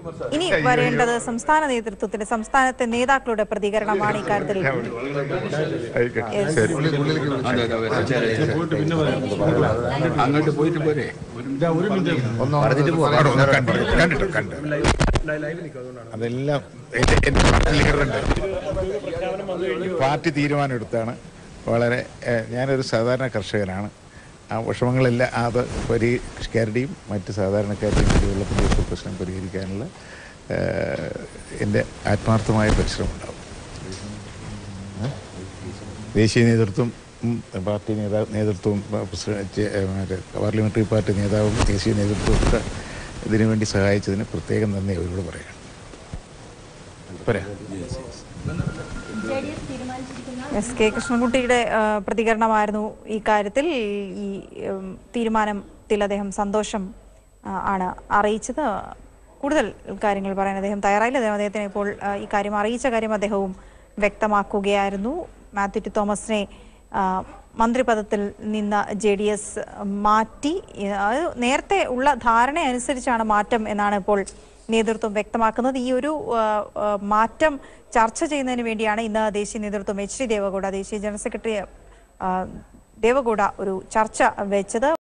ഇനി വരേണ്ടത് സംസ്ഥാന നേതൃത്വത്തിന്റെ സംസ്ഥാനത്തെ നേതാക്കളുടെ പ്രതികരണമാണ് ഇക്കാര്യത്തിൽ ആയിക്കോട്ടെ Yes. ശരി അതെ അതെ വരാം. ശരി, ശരി. അങ്ങോട്ട് പോയിട്ട് പോരെ ഒന്ന് അവിടെ ഒന്ന് കണ്ടു കണ്ടിട്ടു കണ്ടു അതെല്ലാം എന്റെ എന്റെ പാർട്ടി ലീഡറുണ്ട് പാർട്ടി തീരുമാനം എടുത്താണ് വളരെ ഏഹ്, ഞാനൊരു സാധാരണ കർഷകനാണ് ആ വിഷമങ്ങളെല്ലാം അത് പരിഷ്കാരുടെയും മറ്റ് സാധാരണക്കാരുടെയും കുടിവെള്ളത്തിൻ്റെ പ്രശ്നം പരിഹരിക്കാനുള്ള ഏഹ്, എൻ്റെ ആത്മാർത്ഥമായ പരിശ്രമം ഉണ്ടാവും ദേശീയ നേതൃത്വം ഉം, പാർട്ടി നേതാ നേതൃത്വവും പ- പ്രസിഡന്റ് ചെ- ഏ, മറ്റേ പാർലമെൻ്ററി പാർട്ടി നേതാവും ദേശീയ നേതൃത്വവും ഒക്കെ ഇതിനുവേണ്ടി സഹായിച്ചതിന് പ്രത്യേകം നന്ദി അവരോട് പറയണം പോരാ എസ് കെ കൃഷ്ണൻകുട്ടിയുടെ ആ, പ്രതികരണമായിരുന്നു ഈ കാര്യത്തിൽ ഈ ഉം, തീരുമാനത്തിൽ അദ്ദേഹം സന്തോഷം ആ, ആണ് അറിയിച്ചത് കൂടുതൽ കാര്യങ്ങൾ പറയാൻ അദ്ദേഹം തയ്യാറായില്ല അദ്ദേഹം അദ്ദേഹത്തിന് ഇപ്പോൾ ആ, ഈ കാര്യം അറിയിച്ച കാര്യം അദ്ദേഹവും വ്യക്തമാക്കുകയായിരുന്നു മാത്യു ടി തോമസിനെ ആ, മന്ത്രിപദത്തിൽ നിന്ന് ജെ ഡി എസ് മാറ്റി അത് നേരത്തെ ഉള്ള ധാരണ അനുസരിച്ചാണ് മാറ്റം എന്നാണ് ഇപ്പോൾ നേതൃത്വം വ്യക്തമാക്കുന്നത് ഈ ഒരു ആ, ആ, മാറ്റം ചർച്ച ചെയ്യുന്നതിന് വേണ്ടിയാണ് ഇന്ന് ദേശീയ നേതൃത്വം എച്ച് ഡി ദേവഗൌഡ ദേശീയ ജനറൽ സെക്രട്ടറി ആ, ദേവഗൌഡ ഒരു ചർച്ച വെച്ചത്